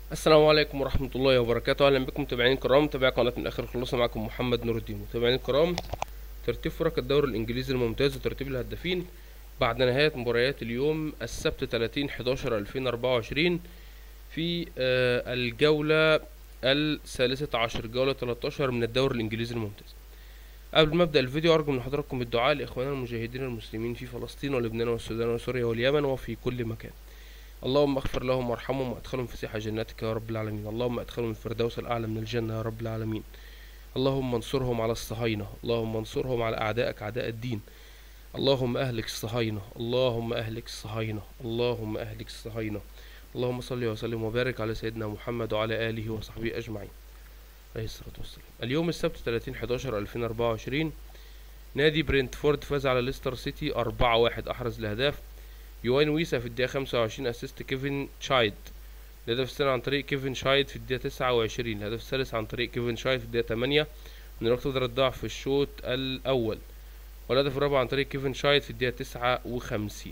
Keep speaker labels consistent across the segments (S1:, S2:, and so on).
S1: السلام عليكم ورحمة الله وبركاته أهلا بكم متابعين الكرام متابعي قناة من الآخر خلصنا معكم محمد نور الدين متابعين الكرام ترتيب فرق الدوري الإنجليزي الممتاز وترتيب الهدافين بعد نهاية مباريات اليوم السبت 30 11 2024 في آه، الجولة الثالثة عشر جولة 13 من الدوري الإنجليزي الممتاز قبل ما ابدا الفيديو ارجو من حضراتكم الدعاء لاخواننا المجاهدين المسلمين في فلسطين ولبنان والسودان وسوريا واليمن وفي كل مكان اللهم اغفر لهم وارحمهم وادخلهم فسيح جناتك يا رب العالمين اللهم ادخلهم الفردوس الاعلى من الجنه يا رب العالمين اللهم انصرهم على الصهاينه اللهم انصرهم على اعدائك اعداء الدين اللهم اهلك الصهاينه اللهم اهلك الصهاينه اللهم اهلك الصهاينه اللهم صل وسلم وبارك على سيدنا محمد وعلى اله وصحبه اجمعين عليه الصلاة والسلام اليوم السبت 30 11 2024 نادي برينتفورد فاز على ليستر سيتي 4-1 أحرز الأهداف يوان ويسا في الدقيقة 25 أسيست كيفن شايد الهدف الثاني عن طريق كيفن شايد في الدقيقة 29 الهدف الثالث عن طريق كيفن شايد في الدقيقة 8 من وقت قدر الضعف في الشوط الأول والهدف الرابع عن طريق كيفن شايد في الدقيقة 59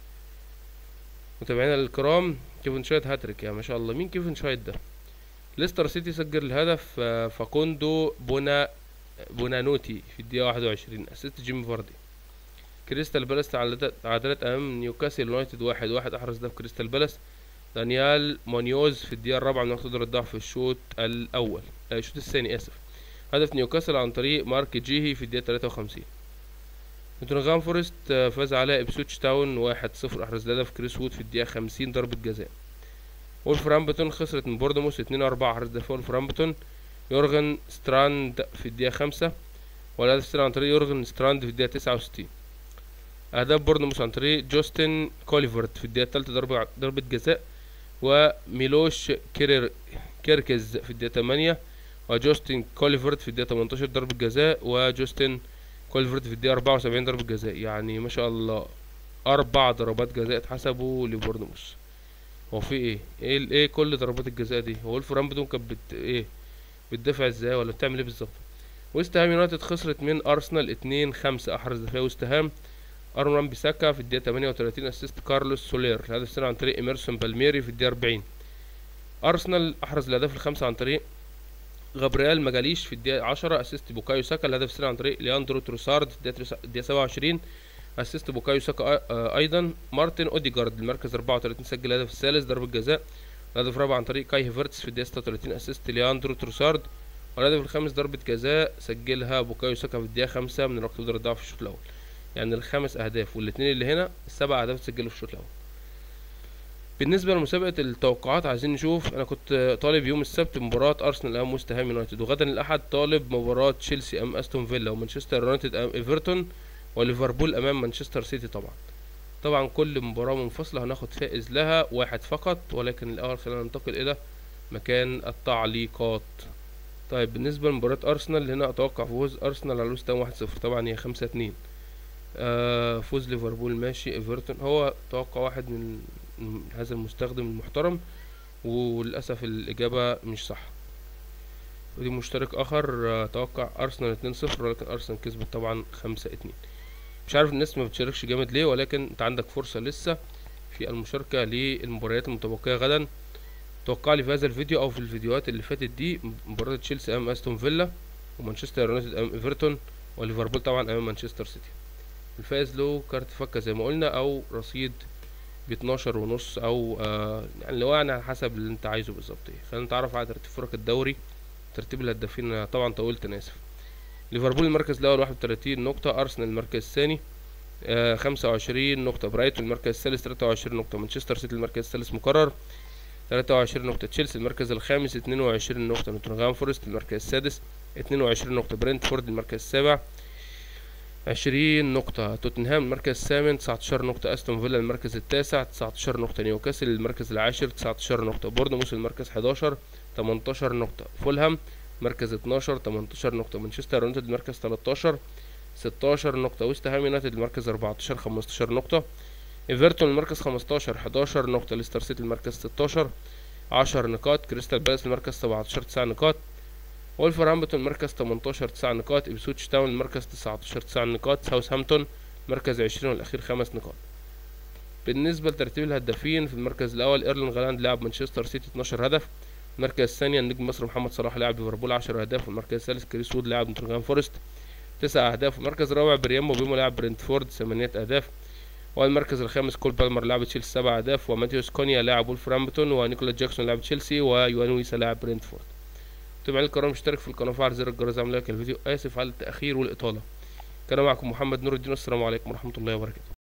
S1: متابعينا الكرام كيفن شايد هاتريك يا ما شاء الله مين كيفن شايد ده ليستر سيتي سجل الهدف آه، فاكوندو بونا بونانوتي في الدقيقة 21 اسيست جيمي فاردي كريستال بالاس تعادلت تعادلت امام نيوكاسل يونايتد واحد واحد احرز هدف كريستال بالاس دانيال مونيوز في الدقيقة الرابعة من وقت قدر الضعف في الشوط الأول آه، الشوط الثاني آسف هدف نيوكاسل عن طريق مارك جيهي في الدقيقة 53 نوتنغهام فورست آه، فاز على إبسوتش تاون واحد صفر أحرز هدف كريس وود في الدقيقة 50 ضربة جزاء وولفرهامبتون خسرت من بوردموس 2 4 حارس دفاع وولفرهامبتون يورغن ستراند في الدقيقة 5 والهدف الثاني عن طريق يورغن ستراند في الدقيقة 69 أهداف بوردموس عن طريق جوستن كوليفرت في الدقيقة الثالثة ضربة ضربة جزاء وميلوش كيرر كيركز في الدقيقة 8 وجوستن كوليفرت في الدقيقة 18 ضربة جزاء وجوستن كوليفرت في الدقيقة 74 ضربة جزاء يعني ما شاء الله أربع ضربات جزاء اتحسبوا لبوردموس هو في ايه ايه ال- ايه كل ضربات الجزاء دي هو الفرامبتون كانت بت ايه بتدافع ازاي ولا بتعمل ايه بالظبط ويست هام يونايتد خسرت من ارسنال 2 5 احرز دفاع ويست هام ارون بيساكا في الدقيقه 38 اسيست كارلوس سولير الهدف الثاني عن طريق ايمرسون بالميري في الدقيقه 40 ارسنال احرز الاهداف الخمسه عن طريق غابرييل مجاليش في الدقيقه 10 اسيست بوكايو ساكا الهدف الثاني عن طريق لياندرو تروسارد في الدقيقه الدقيقة 27 اسيست بوكايو ساكا آ- آه، ايضا مارتن اوديجارد المركز 34 سجل الهدف الثالث ضربه جزاء الهدف الرابع عن طريق كاي هيفرتس في الدقيقه 36 اسيست لياندرو تروسارد والهدف الخامس ضربه جزاء سجلها بوكايو ساكا في الدقيقه 5 من الوقت قدر الضعف في الشوط الاول يعني الخمس اهداف والاثنين اللي هنا السبع اهداف سجلوا في الشوط الاول بالنسبه لمسابقه التوقعات عايزين نشوف انا كنت طالب يوم السبت مباراه ارسنال امام ويست هام يونايتد وغدا الاحد طالب مباراه تشيلسي امام استون فيلا ومانشستر يونايتد امام ايفرتون وليفربول امام مانشستر سيتي طبعا طبعا كل مباراة منفصلة هناخد فائز لها واحد فقط ولكن الأول خلينا ننتقل إلى مكان التعليقات طيب بالنسبة لمباراة أرسنال هنا أتوقع فوز أرسنال على وست هام واحد صفر طبعا هي خمسة اتنين آه فوز ليفربول ماشي ايفرتون هو توقع واحد من من هذا المستخدم المحترم وللأسف الإجابة مش صح ودي مشترك آخر آه، توقع أرسنال اتنين صفر ولكن أرسنال كسبت طبعا خمسة اتنين مش عارف الناس ما بتشاركش جامد ليه ولكن انت عندك فرصة لسه في المشاركة للمباريات المتبقية غدا توقع لي في هذا الفيديو او في الفيديوهات اللي فاتت دي مباراة تشيلسي امام استون فيلا ومانشستر يونايتد امام ايفرتون وليفربول طبعا امام مانشستر سيتي الفائز له كارت فكة زي ما قلنا او رصيد ب 12 ونص او آه يعني لو يعني على حسب اللي انت عايزه بالظبط ايه خلينا نتعرف على ترتيب فرق الدوري ترتيب الهدافين أنا طبعا طولت انا اسف ليفربول المركز الاول 31 نقطة ارسنال المركز الثاني آه، 25 نقطة برايتون المركز الثالث 23 نقطة مانشستر سيتي المركز الثالث مكرر 23 نقطة تشيلسي المركز الخامس 22 نقطة نوتنغهام فورست المركز السادس 22 نقطة برنتفورد المركز السابع 20 نقطة توتنهام المركز الثامن 19 نقطة استون فيلا المركز التاسع 19 نقطة نيوكاسل المركز العاشر 19 نقطة بورنموث المركز 11 18 نقطة فولهام مركز 12 18 نقطة مانشستر يونايتد المركز 13 16 نقطة ويست هام يونايتد المركز 14 15 نقطة ايفرتون المركز 15 11 نقطة ليستر سيتي المركز 16 10 نقاط كريستال بالاس المركز 17 9 نقاط وولفرهامبتون المركز 18 9 نقاط ابسوتش تاون المركز 19 9 نقاط ساوثهامبتون مركز 20 والاخير 5 نقاط بالنسبة لترتيب الهدافين في المركز الأول إيرلين هالاند لاعب مانشستر سيتي 12 هدف المركز الثاني النجم مصر محمد صلاح لاعب ليفربول 10 أهداف والمركز الثالث كريس وود لاعب نوتنغهام فورست 9 أهداف والمركز الرابع بريان موبيمو لاعب برنتفورد 8 أهداف والمركز الخامس كول بالمر لاعب تشيلسي 7 أهداف وماتيوس كونيا لاعب ولفرامبتون ونيكولا جاكسون لاعب تشيلسي ويوان ويسا لاعب برنتفورد متابعينا الكرام اشترك في القناة وفعل زر الجرس عمل لايك الفيديو آسف على التأخير والإطالة كان معكم محمد نور الدين والسلام عليكم ورحمة الله وبركاته